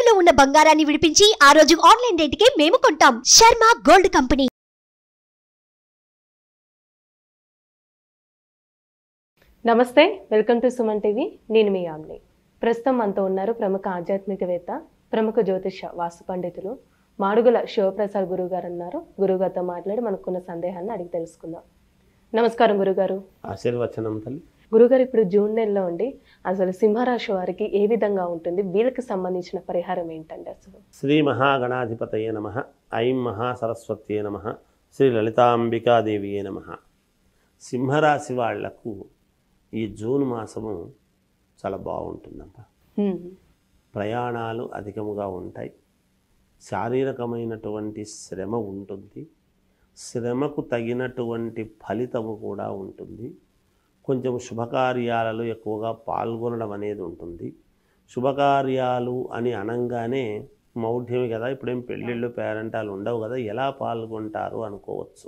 తాకట్టులో ఉన్న బంగారాన్ని విడిపించి ఆ రోజు ఆన్లైన్ రేటుకే మేము కొంటాం శర్మ గోల్డ్ కంపెనీ నమస్తే వెల్కమ్ టు సుమన్ టీవీ నేను మీ యామ్ని ప్రస్తుతం మనతో ఉన్నారు ప్రముఖ ఆధ్యాత్మికవేత్త ప్రముఖ జ్యోతిష వాస్తు పండితులు మాడుగుల శివప్రసాద్ గురువు గారు అన్నారు గురుగారితో మాట్లాడి మనకున్న సందేహాన్ని అడిగి తెలుసుకుందాం నమస్కారం గురుగారు ఆశీర్వచనం తల్లి గురుగారు ఇప్పుడు జూన్ నెలలో ఉండి అసలు సింహరాశి వారికి ఏ విధంగా ఉంటుంది వీళ్ళకి సంబంధించిన పరిహారం ఏంటండి అసలు శ్రీ మహాగణాధిపతయే నమ ఐం మహాసరస్వత్యే నమ శ్రీ లలితాంబికాదేవియే నమ సింహరాశి వాళ్లకు ఈ జూన్ మాసము చాలా బాగుంటుందమ్మా హ్మ్. ప్రయాణాలు అధికముగా ఉంటాయి శారీరకమైనటువంటి శ్రమ ఉంటుంది శ్రమకు తగినటువంటి ఫలితము కూడా ఉంటుంది కొంచెం శుభకార్యాలలో ఎక్కువగా పాల్గొనడం అనేది ఉంటుంది శుభకార్యాలు అని అనంగానే మౌఢ్యమే కదా ఇప్పుడేం పెళ్ళిళ్ళు పేరంటాలు ఉండవు కదా ఎలా పాల్గొంటారు అనుకోవచ్చు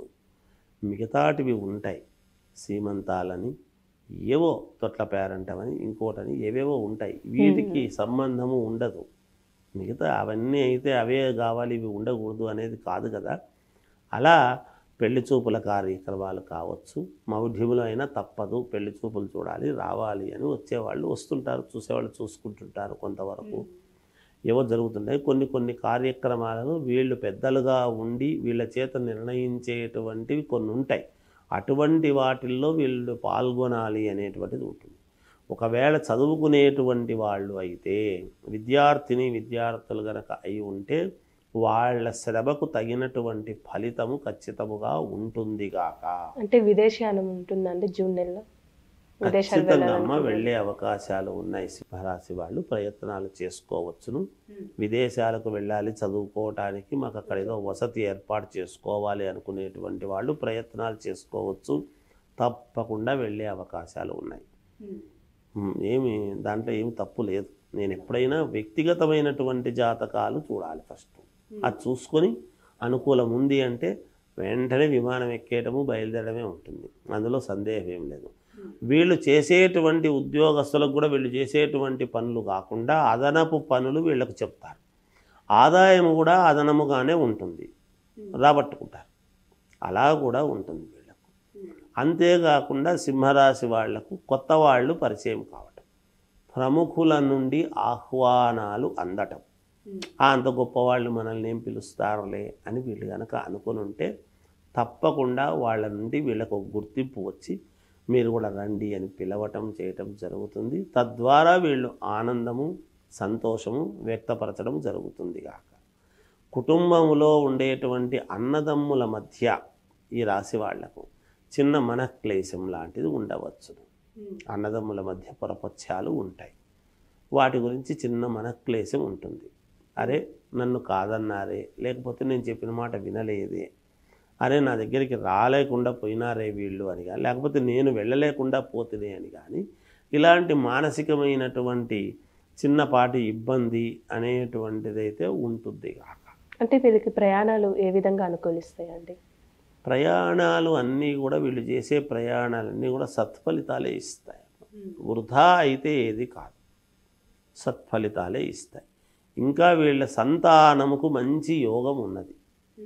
మిగతాటివి ఉంటాయి సీమంతాలని ఏవో తొట్ల పేరంటమని ఇంకోటని ఏవేవో ఉంటాయి వీటికి సంబంధము ఉండదు మిగతా అవన్నీ అయితే అవే కావాలి ఇవి ఉండకూడదు అనేది కాదు కదా అలా పెళ్లి చూపుల కార్యక్రమాలు కావచ్చు మౌఢ్యములో అయినా తప్పదు పెళ్లి చూపులు చూడాలి రావాలి అని వచ్చేవాళ్ళు వస్తుంటారు చూసేవాళ్ళు చూసుకుంటుంటారు కొంతవరకు ఏవో జరుగుతుంటాయి కొన్ని కొన్ని కార్యక్రమాలను వీళ్ళు పెద్దలుగా ఉండి వీళ్ళ చేత నిర్ణయించేటువంటివి కొన్ని ఉంటాయి అటువంటి వాటిల్లో వీళ్ళు పాల్గొనాలి అనేటువంటిది ఉంటుంది ఒకవేళ చదువుకునేటువంటి వాళ్ళు అయితే విద్యార్థిని విద్యార్థులు గనక అయి ఉంటే వాళ్ళ శ్రమకు తగినటువంటి ఫలితము ఖచ్చితముగా ఉంటుందిగాక అంటే విదేశయానం ఉంటుందండి జూన్ నెలలో విదేశాలు ఖచ్చితంగా అమ్మ వెళ్ళాలనుకుంటున్నారు. వెళ్ళే అవకాశాలు ఉన్నాయి సింహరాశి వాళ్ళు ప్రయత్నాలు చేసుకోవచ్చును విదేశాలకు వెళ్ళాలి చదువుకోవటానికి మాకు అక్కడ ఏదో వసతి ఏర్పాటు చేసుకోవాలి అనుకునేటువంటి వాళ్ళు ప్రయత్నాలు చేసుకోవచ్చు తప్పకుండా వెళ్ళే అవకాశాలు ఉన్నాయి ఉమ్, ఏమి దాంట్లో ఏమి తప్పు లేదు నేను ఎప్పుడైనా వ్యక్తిగతమైనటువంటి జాతకాలు చూడాలి ఫస్ట్ అది చూసుకొని అనుకూలం ఉంది అంటే వెంటనే విమానం ఎక్కేయటము బయలుదేరడమే ఉంటుంది అందులో సందేహం ఏం లేదు వీళ్ళు చేసేటువంటి ఉద్యోగస్తులకు కూడా వీళ్ళు చేసేటువంటి పనులు కాకుండా అదనపు పనులు వీళ్ళకు చెప్తారు ఆదాయం కూడా అదనముగానే ఉంటుంది రాబట్టుకుంటారు అలా కూడా ఉంటుంది వీళ్ళకు అంతేకాకుండా సింహరాశి వాళ్లకు కొత్త వాళ్ళు పరిచయం కావటం ప్రముఖుల నుండి ఆహ్వానాలు అందటం ఆ అంత గొప్పవాళ్ళు మనల్ని ఏం పిలుస్తారులే అని వీళ్ళు కనుక అనుకుని ఉంటే తప్పకుండా వాళ్ళ నుండి వీళ్ళకు ఒక గుర్తింపు వచ్చి మీరు కూడా రండి అని పిలవటం చేయటం జరుగుతుంది తద్వారా వీళ్ళు ఆనందము సంతోషము వ్యక్తపరచడం జరుగుతుంది కాక కుటుంబంలో ఉండేటువంటి అన్నదమ్ముల మధ్య ఈ రాశి వాళ్లకు చిన్న మనక్లేశం లాంటిది ఉండవచ్చు అన్నదమ్ముల మధ్య పొరపత్యాలు ఉంటాయి వాటి గురించి చిన్న మనక్లేశం ఉంటుంది అరే నన్ను కాదన్నారే లేకపోతే నేను చెప్పిన మాట వినలేదే అరే నా దగ్గరికి రాలేకుండా పోయినారే వీళ్ళు అని కానీ లేకపోతే నేను వెళ్ళలేకుండా పోతునే అని కానీ ఇలాంటి మానసికమైనటువంటి చిన్నపాటి ఇబ్బంది అనేటువంటిదైతే ఉంటుంది కాక అంటే వీళ్ళకి ప్రయాణాలు ఏ విధంగా అనుకూలిస్తాయండి ప్రయాణాలు అన్నీ కూడా వీళ్ళు చేసే ప్రయాణాలన్నీ కూడా సత్ఫలితాలే ఇస్తాయి వృధా అయితే ఏది కాదు సత్ఫలితాలే ఇస్తాయి ఇంకా వీళ్ళ సంతానముకు మంచి యోగం ఉన్నది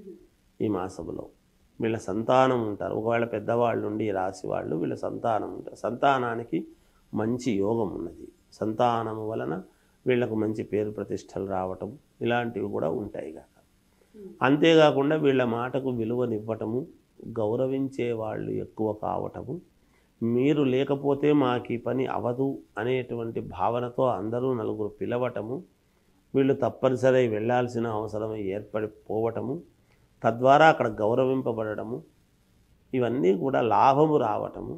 ఈ మాసంలో వీళ్ళ సంతానం ఉంటారు ఒకవేళ పెద్దవాళ్ళు ఉండి ఈ రాశి వాళ్ళు వీళ్ళ సంతానం ఉంటారు సంతానానికి మంచి యోగం ఉన్నది సంతానము వలన వీళ్ళకు మంచి పేరు ప్రతిష్టలు రావటం ఇలాంటివి కూడా ఉంటాయి కాక అంతేకాకుండా వీళ్ళ మాటకు విలువనివ్వటము గౌరవించే వాళ్ళు ఎక్కువ కావటము మీరు లేకపోతే మాకు ఈ పని అవదు అనేటువంటి భావనతో అందరూ నలుగురు పిలవటము వీళ్ళు తప్పనిసరి వెళ్ళాల్సిన అవసరం ఏర్పడిపోవటము తద్వారా అక్కడ గౌరవింపబడటము ఇవన్నీ కూడా లాభము రావటము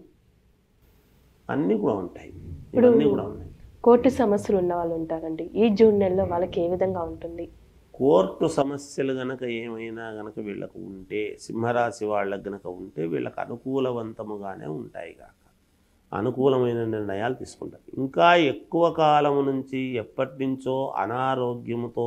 అన్నీ కూడా ఉంటాయి ఇవన్నీ కూడా ఉన్నాయి కోర్టు సమస్యలు ఉన్న వాళ్ళు ఉంటారండి ఈ జూన్ నెలలో వాళ్ళకి ఏ విధంగా ఉంటుంది కోర్టు సమస్యలు గనక ఏమైనా గనక వీళ్ళకు ఉంటే సింహరాశి వాళ్ళకు గనక ఉంటే వీళ్ళకు అనుకూలవంతముగానే ఉంటాయి కాక అనుకూలమైన నిర్ణయాలు తీసుకుంటారు ఇంకా ఎక్కువ కాలం నుంచి ఎప్పటి నుంచో అనారోగ్యముతో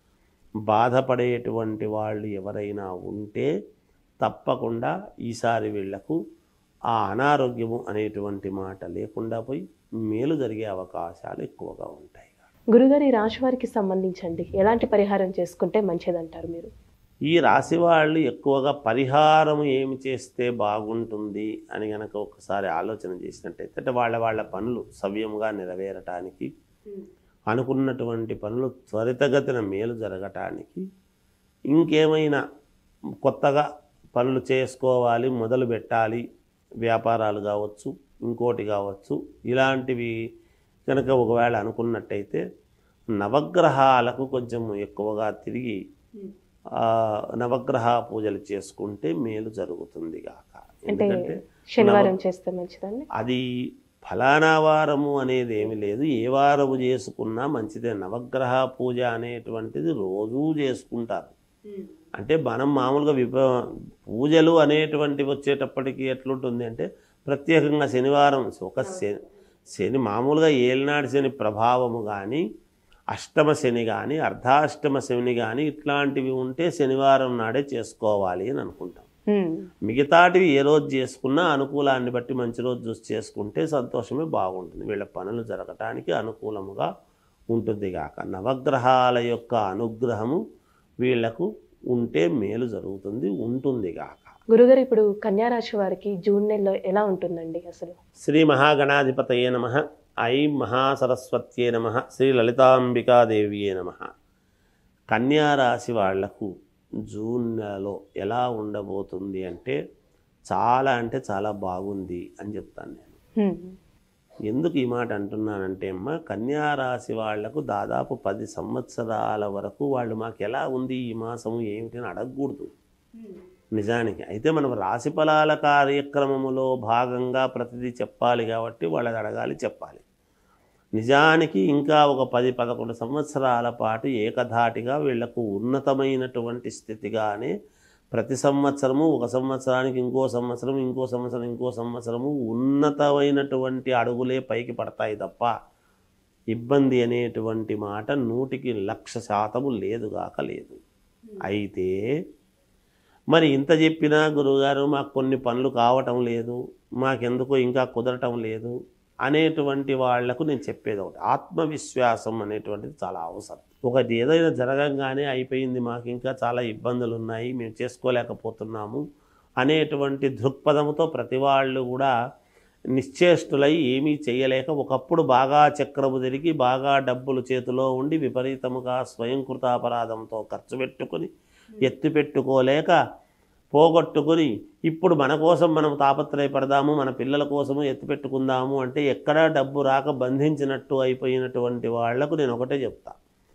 బాధపడేటువంటి వాళ్ళు ఎవరైనా ఉంటే తప్పకుండా ఈసారి వీళ్లకు ఆ అనారోగ్యము అనేటువంటి మాట లేకుండా పోయి మేలు జరిగే అవకాశాలు ఎక్కువగా ఉంటాయి గురుగారు ఈ రాశి వారికి సంబంధించండి ఎలాంటి పరిహారం చేసుకుంటే మంచిదంటారు మీరు ఈ రాశి వాళ్ళు ఎక్కువగా పరిహారం ఏమి చేస్తే బాగుంటుంది అని గనక ఒకసారి ఆలోచన చేసినట్టయితే అంటే వాళ్ళ వాళ్ళ పనులు సవ్యంగా నెరవేరటానికి అనుకున్నటువంటి పనులు త్వరితగతిన మేలు జరగటానికి ఇంకేమైనా కొత్తగా పనులు చేసుకోవాలి మొదలు పెట్టాలి వ్యాపారాలు కావచ్చు ఇంకోటి కావచ్చు ఇలాంటివి కనుక ఒకవేళ అనుకున్నట్టయితే నవగ్రహాలకు కొంచెం ఎక్కువగా తిరిగి ఆ, నవగ్రహ పూజలు చేసుకుంటే మేలు జరుగుతుంది గాక అంటే ఎందుకంటే శనివారం చేస్తే మంచిదండి అది ఫలానా వారము అనేది ఏమి లేదు ఏ వారము చేసుకున్నా మంచిదే నవగ్రహ పూజ అనేటువంటిది రోజూ చేసుకుంటారు అంటే మనం మామూలుగా విప పూజలు అనేటువంటివి వచ్చేటప్పటికి ఎట్లుంటుంది అంటే ప్రత్యేకంగా శనివారం ఒక శని శని మామూలుగా ఏలినాడు శని ప్రభావము కానీ అష్టమ శని కానీ అర్ధాష్టమ శని కానీ ఇట్లాంటివి ఉంటే శనివారం నాడే చేసుకోవాలి అని అనుకుంటాం ఉమ్. మిగతాటివి ఏ రోజు చేసుకున్నా అనుకూలాన్ని బట్టి మంచి రోజు చూసి చేసుకుంటే సంతోషమే బాగుంటుంది వీళ్ళ పనులు జరగటానికి అనుకూలముగా ఉంటుంది గాక నవగ్రహాల యొక్క అనుగ్రహము వీళ్లకు ఉంటే మేలు జరుగుతుంది ఉంటుంది గాక గురుగారు ఇప్పుడు కన్యా రాశి వారికి జూన్ నెలలో ఎలా ఉంటుందండి అసలు శ్రీ మహాగణాధిపతయే నమ ఐం మహాసరస్వత్యే నమ శ్రీ లలితాంబికాదేవియే నమ కన్యారాశి వాళ్లకు జూన్ నెలలో ఎలా ఉండబోతుంది అంటే చాలా అంటే చాలా బాగుంది అని చెప్తాను నేను ఉమ్. ఎందుకు ఈ మాట అంటున్నానంటే అమ్మ కన్యారాశి వాళ్లకు దాదాపు పది సంవత్సరాల వరకు వాళ్ళు మాకు ఎలా ఉంది ఈ మాసము ఏమిటి అని అడగకూడదు నిజానికి అయితే మనం రాశి ఫలాల కార్యక్రమములో భాగంగా ప్రతిదీ చెప్పాలి కాబట్టి వాళ్ళది అడగాలి చెప్పాలి నిజానికి ఇంకా ఒక పది పదకొండు సంవత్సరాల పాటు ఏకధాటిగా వీళ్లకు ఉన్నతమైనటువంటి స్థితిగానే ప్రతి సంవత్సరము ఒక సంవత్సరానికి ఇంకో సంవత్సరం ఇంకో సంవత్సరం ఇంకో సంవత్సరము ఉన్నతమైనటువంటి అడుగులే పైకి పడతాయి తప్ప ఇబ్బంది అనేటువంటి మాట నూటికి లక్ష శాతము లేదుగాక లేదు అయితే మరి ఇంత చెప్పినా గురువుగారు మాకు కొన్ని పనులు కావటం లేదు మాకెందుకో ఇంకా కుదరటం లేదు అనేటువంటి వాళ్లకు నేను చెప్పేది ఒకటి ఆత్మవిశ్వాసం అనేటువంటిది చాలా అవసరం ఒకటి ఏదైనా జరగంగానే అయిపోయింది మాకు ఇంకా చాలా ఇబ్బందులు ఉన్నాయి మేము చేసుకోలేకపోతున్నాము అనేటువంటి దృక్పథంతో ప్రతి వాళ్ళు కూడా నిశ్చేష్టులై ఏమీ చేయలేక ఒకప్పుడు బాగా చక్రము తిరిగి బాగా డబ్బులు చేతిలో ఉండి విపరీతముగా స్వయంకృతాపరాధంతో ఖర్చు పెట్టుకొని ఎత్తి పెట్టుకోలేక పోగొట్టుకుని ఇప్పుడు మన కోసం మనం తాపత్రయపడదాము మన పిల్లల కోసము ఎత్తి పెట్టుకుందాము అంటే ఎక్కడా డబ్బు రాక బంధించినట్టు అయిపోయినటువంటి వాళ్లకు నేను ఒకటే చెప్తా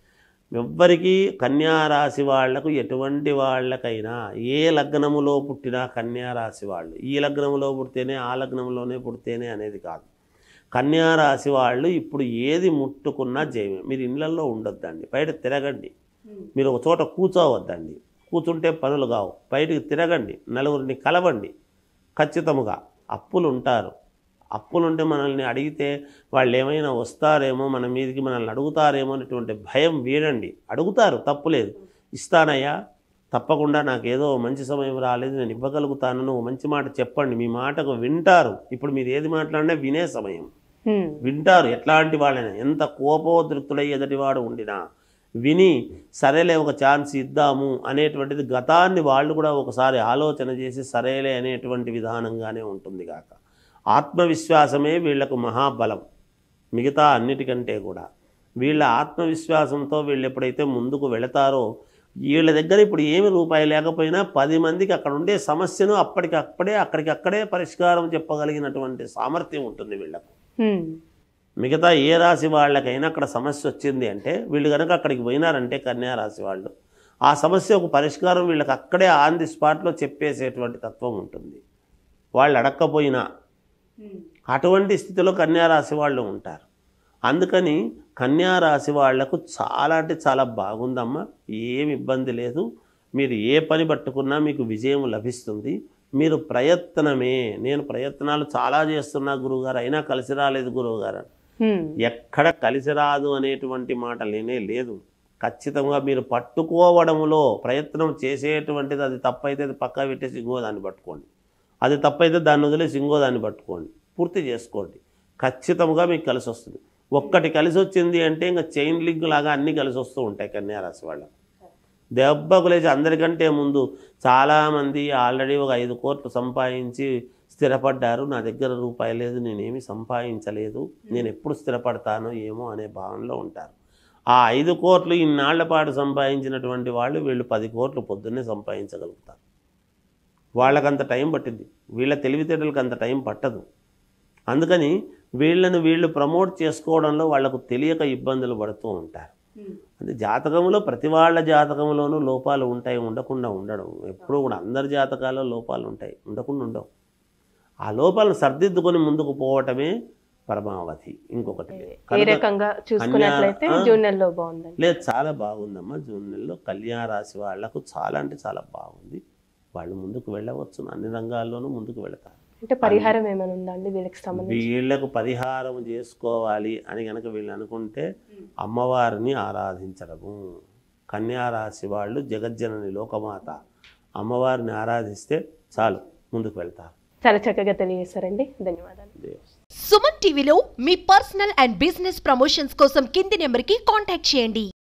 ఎవ్వరికీ కన్యారాశి వాళ్లకు ఎటువంటి వాళ్ళకైనా ఏ లగ్నములో పుట్టినా కన్యారాశి వాళ్ళు ఈ లగ్నములో పుడితేనే ఆ లగ్నంలోనే పుడితేనే అనేది కాదు కన్యారాశి వాళ్ళు ఇప్పుడు ఏది ముట్టుకున్నా జయమే మీరు ఇళ్ళల్లో ఉండొద్దండి బయట తిరగండి మీరు ఒక చోట కూర్చోవద్దండి కూర్చుంటే పనులు కావు బయటికి తిరగండి నలుగురిని కలవండి ఖచ్చితముగా అప్పులు ఉంటారు అప్పులుంటే మనల్ని అడిగితే వాళ్ళు ఏమైనా వస్తారేమో మన మీదకి మనల్ని అడుగుతారేమో అనేటువంటి భయం వీడండి అడుగుతారు తప్పులేదు ఇస్తానయ్యా తప్పకుండా నాకు ఏదో మంచి సమయం రాలేదు నేను ఇవ్వగలుగుతాను నువ్వు మంచి మాట చెప్పండి మీ మాటకు వింటారు ఇప్పుడు మీరు ఏది మాట్లాడినా వినే సమయం ఉమ్. వింటారు ఎట్లాంటి వాళ్ళైనా ఎంత కోపోద్రిక్తుడై ఎదుటివాడు ఉండినా విని సరేలే ఒక ఛాన్స్ ఇద్దాము అనేటువంటిది గతాన్ని వాళ్ళు కూడా ఒకసారి ఆలోచన చేసి సరేలే అనేటువంటి విధానంగానే ఉంటుంది కాక ఆత్మవిశ్వాసమే వీళ్లకు మహాబలం మిగతా అన్నిటికంటే కూడా వీళ్ళ ఆత్మవిశ్వాసంతో వీళ్ళు ఎప్పుడైతే ముందుకు వెళతారో వీళ్ళ దగ్గర ఇప్పుడు ఏమి రూపాయి లేకపోయినా పది మందికి అక్కడ ఉండే సమస్యను అప్పటికప్పుడే అక్కడికక్కడే పరిష్కారం చెప్పగలిగినటువంటి సామర్థ్యం ఉంటుంది వీళ్ళకు ఉమ్. మిగతా ఏ రాశి వాళ్ళకైనా అక్కడ సమస్య వచ్చింది అంటే వీళ్ళు కనుక అక్కడికి పోయినారంటే కన్యా రాశి వాళ్ళు ఆ సమస్య ఒక పరిష్కారం వీళ్ళకి అక్కడే ఆన్ ది స్పాట్లో చెప్పేసేటువంటి తత్వం ఉంటుంది వాళ్ళు అడక్కపోయినా అటువంటి స్థితిలో కన్యా రాశి వాళ్ళు ఉంటారు అందుకని కన్యా రాశి వాళ్లకు చాలా అంటే చాలా బాగుందమ్మా ఏమి ఇబ్బంది లేదు మీరు ఏ పని పట్టుకున్నా మీకు విజయం లభిస్తుంది మీరు ప్రయత్నమే నేను ప్రయత్నాలు చాలా చేస్తున్నా గురువుగారు అయినా కలిసి రాలేదు గురువుగారు ఉమ్. ఎక్కడ కలిసి రాదు అనేటువంటి మాట లేనే లేదు ఖచ్చితంగా మీరు పట్టుకోవడంలో ప్రయత్నం చేసేటువంటిది అది తప్పైతే అది పక్కా పెట్టేసి ఇంకో దాన్ని పట్టుకోండి అది తప్పైతే దాన్ని వదిలేసి ఇంకో దాన్ని పట్టుకోండి పూర్తి చేసుకోండి ఖచ్చితంగా మీకు కలిసి వస్తుంది ఒక్కటి కలిసి వచ్చింది అంటే ఇంకా చైన్ లింక్ లాగా అన్నీ కలిసి వస్తూ ఉంటాయి కన్యారాశి వాళ్ళకు దెబ్బకు లేచి అందరికంటే ముందు చాలామంది ఆల్రెడీ ఒక ఐదు కోట్లు సంపాదించి స్థిరపడ్డారు నా దగ్గర రూపాయి లేదు నేనేమి సంపాదించలేదు నేను ఎప్పుడు స్థిరపడతానో ఏమో అనే భావనలో ఉంటారు ఆ ఐదు కోట్లు ఇన్నాళ్ల పాటు సంపాదించినటువంటి వాళ్ళు వీళ్ళు పది కోట్లు పొద్దున్నే సంపాదించగలుగుతారు వాళ్ళకంత టైం పట్టింది వీళ్ళ తెలివితేటలకు అంత టైం పట్టదు అందుకని వీళ్ళను వీళ్ళు ప్రమోట్ చేసుకోవడంలో వాళ్ళకు తెలియక ఇబ్బందులు పడుతూ ఉంటారు అంటే జాతకంలో ప్రతి వాళ్ళ జాతకంలోనూ లోపాలు ఉంటాయి ఉండకుండా ఉండడం ఎప్పుడూ కూడా అందరి జాతకాల్లో లోపాలు ఉంటాయి ఉండకుండా ఉండవు ఆ లోపాలను సర్దిద్దుకొని ముందుకు పోవటమే పరమావధి ఇంకొకటి లేదు. ఏ కనుక రకంగా చూసుకున్నట్లయితే కన్యా- ఆ. జూన్ నెలలో బాగుందండి లేదు చాలా బాగుందమ్మా జూన్ నెలలో కళ్యాణ రాశి వాళ్లకు చాలా అంటే చాలా బాగుంది వాళ్ళు ముందుకు వెళ్ళవచ్చు అన్ని రంగాల్లోనూ ముందుకు వెళతారు అంటే పరిహారం ఏమైనా ఉందా అండి వీళ్ళకి సంబంధించి వీళ్ళకు పరిహారం చేసుకోవాలి అని కనుక వీళ్ళు అనుకుంటే అమ్మవారిని ఆరాధించడము కన్యారాశి వాళ్ళు జగజ్జనని లోకమాత అమ్మవారిని ఆరాధిస్తే చాలు ముందుకు వెళ్తారు చాలా చక్కగా తెలియజేశారండి ధన్యవాదాలు దేవ్ సుమన్ టీవీలో మీ పర్సనల్ అండ్ బిజినెస్ ప్రమోషన్స్ కోసం కింది నెంబర్కి కాంటాక్ట్ చేయండి